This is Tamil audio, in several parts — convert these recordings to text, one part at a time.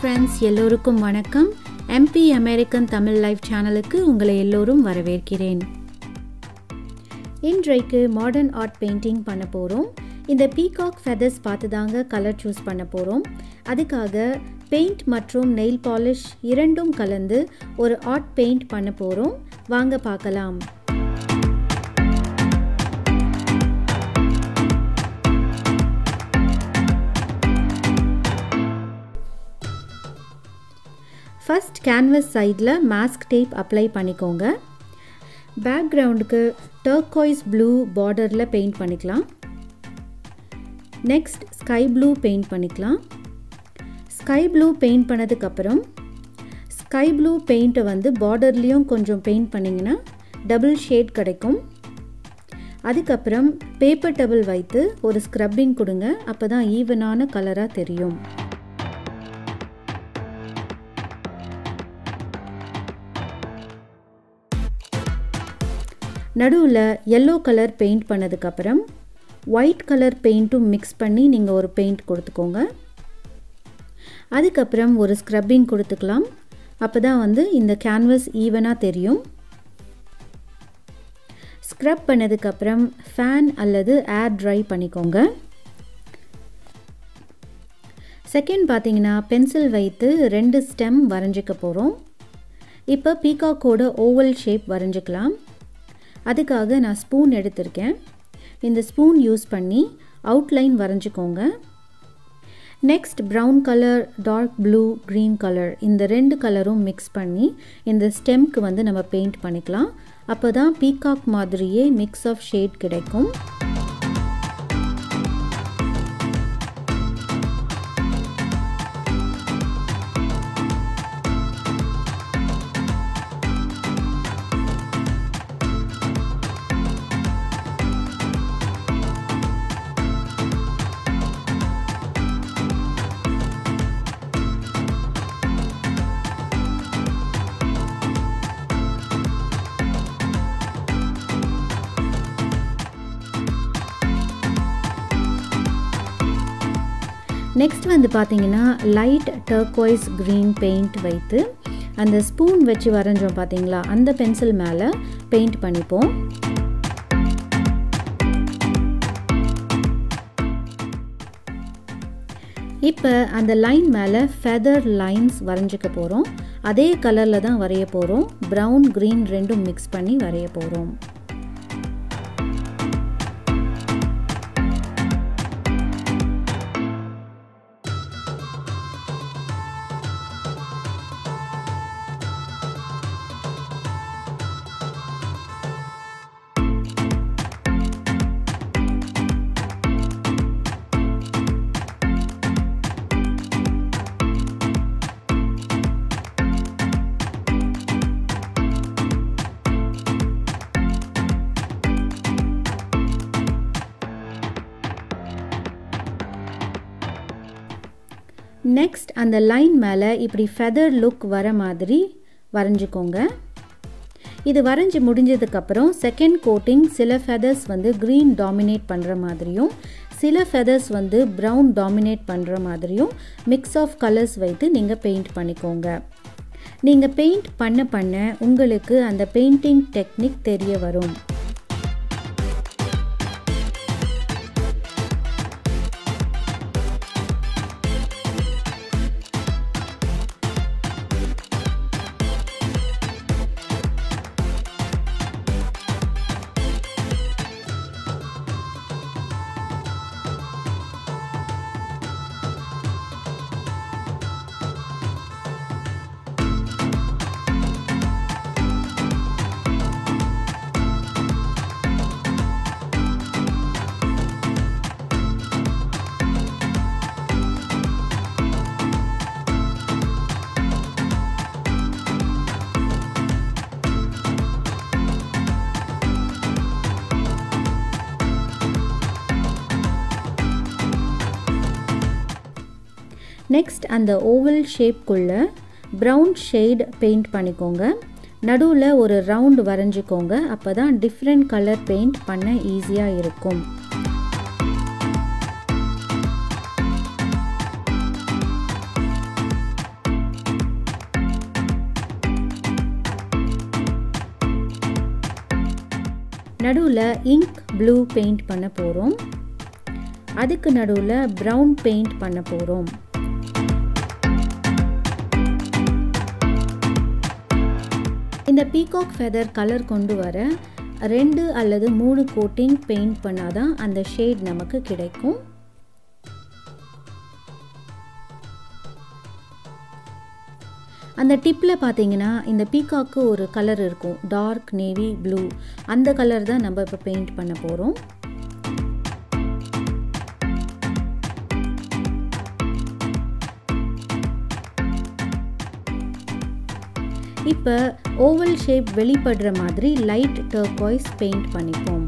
ஃப்ரெண்ட்ஸ் எல்லோருக்கும் வணக்கம் எம்பி அமெரிக்கன் தமிழ் லைஃப் சேனலுக்கு உங்களை எல்லோரும் வரவேற்கிறேன் இன்றைக்கு மாடர்ன் ஆர்ட் பெயிண்டிங் பண்ண போகிறோம் இந்த பீகாக் ஃபெதர்ஸ் பார்த்து தாங்க கலர் சூஸ் பண்ண போகிறோம் அதுக்காக பெயிண்ட் மற்றும் நெயில் பாலிஷ் இரண்டும் கலந்து ஒரு ஆர்ட் பெயிண்ட் பண்ண போகிறோம் வாங்க பார்க்கலாம் ஃபஸ்ட் கேன்வஸ் சைடில் மாஸ்க் டேப் அப்ளை பண்ணிக்கோங்க பேக்ரவுண்டுக்கு டர்காய்ஸ் ப்ளூ பார்டரில் பெயிண்ட் பண்ணிக்கலாம் நெக்ஸ்ட் ஸ்கை ப்ளூ பெயிண்ட் பண்ணிக்கலாம் ஸ்கை ப்ளூ பெயிண்ட் பண்ணதுக்கப்புறம் ஸ்கை ப்ளூ பெயிண்ட்டை வந்து பார்டர்லேயும் கொஞ்சம் பெயிண்ட் பண்ணிங்கன்னா டபுள் ஷேட் கிடைக்கும் அதுக்கப்புறம் பேப்பர் டபுள் வைத்து ஒரு ஸ்க்ரப்பிங் கொடுங்க அப்போ தான் ஈவனான கலராக தெரியும் நடுவில் எல்லோ கலர் பெயிண்ட் பண்ணதுக்கப்புறம் ஒயிட் கலர் பெயிண்ட்டும் மிக்ஸ் பண்ணி நீங்கள் ஒரு பெயிண்ட் கொடுத்துக்கோங்க அதுக்கப்புறம் ஒரு ஸ்க்ரப்பிங் கொடுத்துக்கலாம் அப்போ தான் வந்து இந்த கேன்வஸ் ஈவனாக தெரியும் ஸ்க்ரப் பண்ணதுக்கப்புறம் ஃபேன் அல்லது ஏர் ட்ரை பண்ணிக்கோங்க செகண்ட் பார்த்தீங்கன்னா பென்சில் வைத்து ரெண்டு ஸ்டெம் வரைஞ்சிக்க போகிறோம் இப்போ பீகாக்கோட ஓவல் ஷேப் வரைஞ்சிக்கலாம் அதுக்காக நான் ஸ்பூன் எடுத்திருக்கேன் இந்த ஸ்பூன் யூஸ் பண்ணி அவுட்லைன் வரைஞ்சிக்கோங்க next brown colour dark blue green colour இந்த ரெண்டு கலரும் மிக்ஸ் பண்ணி இந்த ஸ்டெம்க்கு வந்து நம்ம பெயிண்ட் பண்ணிக்கலாம் அப்போ தான் பீகாக் மாதிரியே மிக்ஸ் ஆஃப் ஷேட் கிடைக்கும் நெக்ஸ்ட் வந்து பார்த்தீங்கன்னா லைட் டர்க்வைஸ் க்ரீன் பெயிண்ட் வைத்து அந்த ஸ்பூன் வச்சு வரைஞ்சோம் பார்த்தீங்களா அந்த பென்சில் மேலே பெயிண்ட் பண்ணிப்போம் இப்போ அந்த லைன் மேலே ஃபெதர் லைன்ஸ் வரைஞ்சிக்க போகிறோம் அதே கலரில் தான் வரைய போகிறோம் ப்ரௌன் க்ரீன் ரெண்டும் மிக்ஸ் பண்ணி வரைய போகிறோம் நெக்ஸ்ட் அந்த லைன் மேலே இப்படி ஃபெதர் லுக் வர மாதிரி வரைஞ்சிக்கோங்க இது வரைஞ்சி முடிஞ்சதுக்கப்புறம் செகண்ட் கோட்டிங் சில ஃபெதர்ஸ் வந்து க்ரீன் டாமினேட் பண்ணுற மாதிரியும் சில ஃபெதர்ஸ் வந்து ப்ரௌன் டாமினேட் பண்ணுற மாதிரியும் மிக்ஸ் ஆஃப் கலர்ஸ் வைத்து நீங்கள் பெயிண்ட் பண்ணிக்கோங்க நீங்கள் பெயிண்ட் பண்ண பண்ண உங்களுக்கு அந்த பெயிண்டிங் டெக்னிக் தெரிய வரும் நெக்ஸ்ட் அந்த ஓவல் ஷேப்குள்ளே ப்ரௌன் ஷேட் பெயிண்ட் பண்ணிக்கோங்க நடுவில் ஒரு ரவுண்டு வரைஞ்சிக்கோங்க அப்போ தான் டிஃப்ரெண்ட் கலர் பெயிண்ட் பண்ண ஈஸியாக இருக்கும் நடுவில் இங்க் ப்ளூ பெயிண்ட் பண்ண போகிறோம் அதுக்கு நடுவில் ப்ரௌன் பெயிண்ட் பண்ண போகிறோம் இந்த பீகாக் ஃபெதர் கலர் கொண்டு வர ரெண்டு அல்லது மூணு கோட்டிங் பெயிண்ட் பண்ணாதான் அந்த ஷேட் நமக்கு கிடைக்கும் அந்த டிப்பில் பார்த்தீங்கன்னா இந்த பீகாக்கு ஒரு கலர் இருக்கும் டார்க் நேவி ப்ளூ அந்த கலர் தான் நம்ம இப்போ பெயிண்ட் பண்ண போகிறோம் இப்போ ஓவல் ஷேப் வெளிப்படுற மாதிரி லைட் டர்காய்ஸ் பெயிண்ட் பண்ணிப்போம்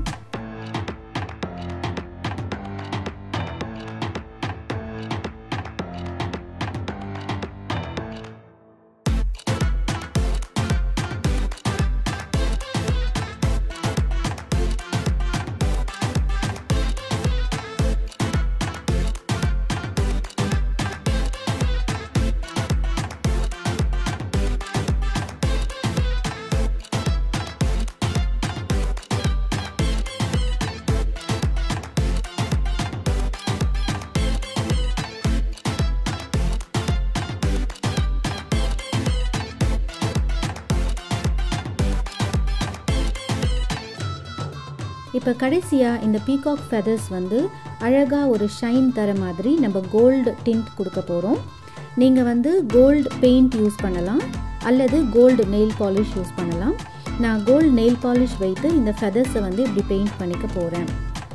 இப்போ கடைசியாக இந்த பீகாக் ஃபெதர்ஸ் வந்து அழகாக ஒரு ஷைன் தர மாதிரி நம்ம கோல்டு டிண்ட் கொடுக்க போகிறோம் நீங்கள் வந்து கோல்டு பெயிண்ட் யூஸ் பண்ணலாம் அல்லது கோல்டு நெயில் பாலிஷ் யூஸ் பண்ணலாம் நான் கோல்டு நெயில் பாலிஷ் வைத்து இந்த ஃபெதர்ஸை வந்து இப்படி பெயிண்ட் பண்ணிக்க போகிறேன்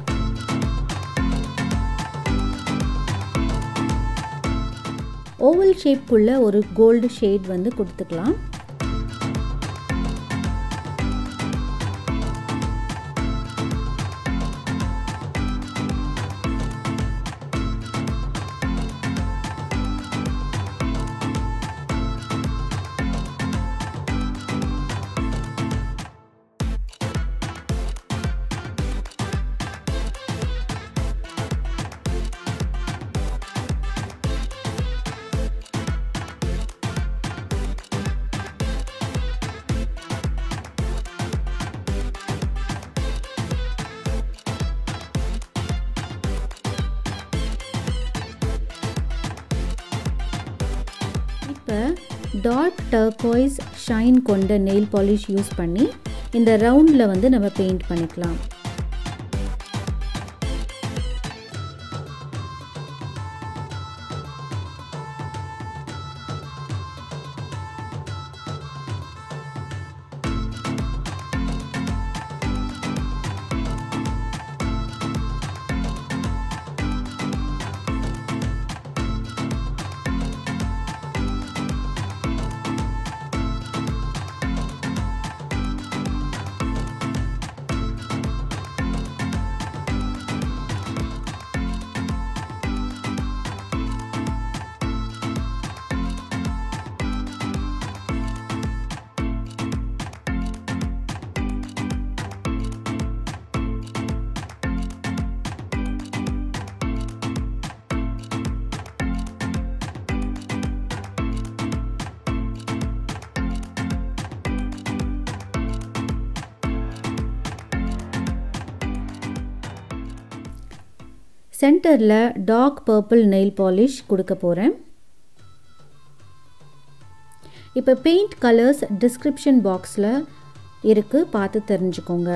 ஓவல் ஷேப்புள்ள ஒரு கோல்டு ஷேட் வந்து கொடுத்துக்கலாம் இப்போ டார்க் டர்காய்ஸ் ஷைன் கொண்ட நெயில் பாலிஷ் யூஸ் பண்ணி இந்த ரவுண்டில் வந்து நம்ம பெயிண்ட் பண்ணிக்கலாம் சென்டரில் டார்க் பர்பிள் நெயில் பாலிஷ் கொடுக்க போகிறேன் இப்போ பெயிண்ட் கலர்ஸ் டிஸ்கிரிப்ஷன் பாக்ஸில் இருக்குது பார்த்து தெரிஞ்சுக்கோங்க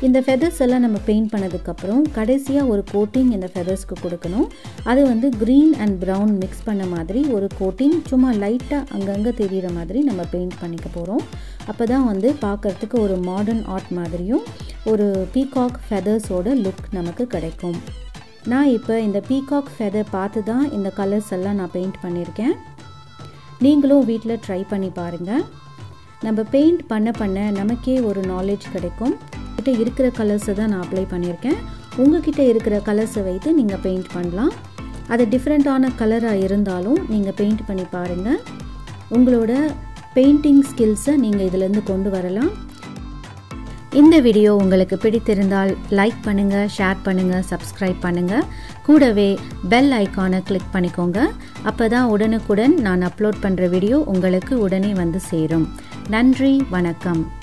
இந்த ஃபெதர்ஸ் எல்லாம் நம்ம பெயிண்ட் பண்ணதுக்கப்புறம் கடைசியாக ஒரு கோட்டிங் இந்த ஃபெதர்ஸ்க்கு கொடுக்கணும் அது வந்து க்ரீன் அண்ட் ப்ரௌன் மிக்ஸ் பண்ண மாதிரி ஒரு கோட்டிங் சும்மா லைட்டாக அங்கங்கே தெரிகிற மாதிரி நம்ம பெயிண்ட் பண்ணிக்க போகிறோம் அப்போ தான் வந்து பார்க்குறதுக்கு ஒரு மாடர்ன் ஆர்ட் மாதிரியும் ஒரு பீகாக் ஃபெதர்ஸோட லுக் நமக்கு கிடைக்கும் நான் இப்போ இந்த பீகாக் ஃபெதர் பார்த்து தான் இந்த கலர்ஸ் எல்லாம் நான் பெயிண்ட் பண்ணியிருக்கேன் நீங்களும் வீட்டில் ட்ரை பண்ணி பாருங்கள் நம்ம பெயிண்ட் பண்ண பண்ண நமக்கே ஒரு நாலேஜ் கிடைக்கும் கிட்ட இருக்கிற கலர்ஸை தான் நான் அப்ளை பண்ணியிருக்கேன் உங்ககிட்ட இருக்கிற கலர்ஸை வைத்து நீங்கள் பெயிண்ட் பண்ணலாம் அது டிஃப்ரெண்ட்டான கலராக இருந்தாலும் நீங்கள் பெயிண்ட் பண்ணி பாருங்கள் உங்களோட பெயிண்டிங் ஸ்கில்ஸை நீங்கள் இதிலேருந்து கொண்டு வரலாம் இந்த வீடியோ உங்களுக்கு பிடித்திருந்தால் லைக் பண்ணுங்கள் ஷேர் பண்ணுங்கள் சப்ஸ்கிரைப் பண்ணுங்கள் கூடவே பெல் ஐக்கானை கிளிக் பண்ணிக்கோங்க அப்போ தான் உடனுக்குடன் நான் அப்லோட் பண்ணுற வீடியோ உங்களுக்கு உடனே வந்து சேரும் நன்றி வணக்கம்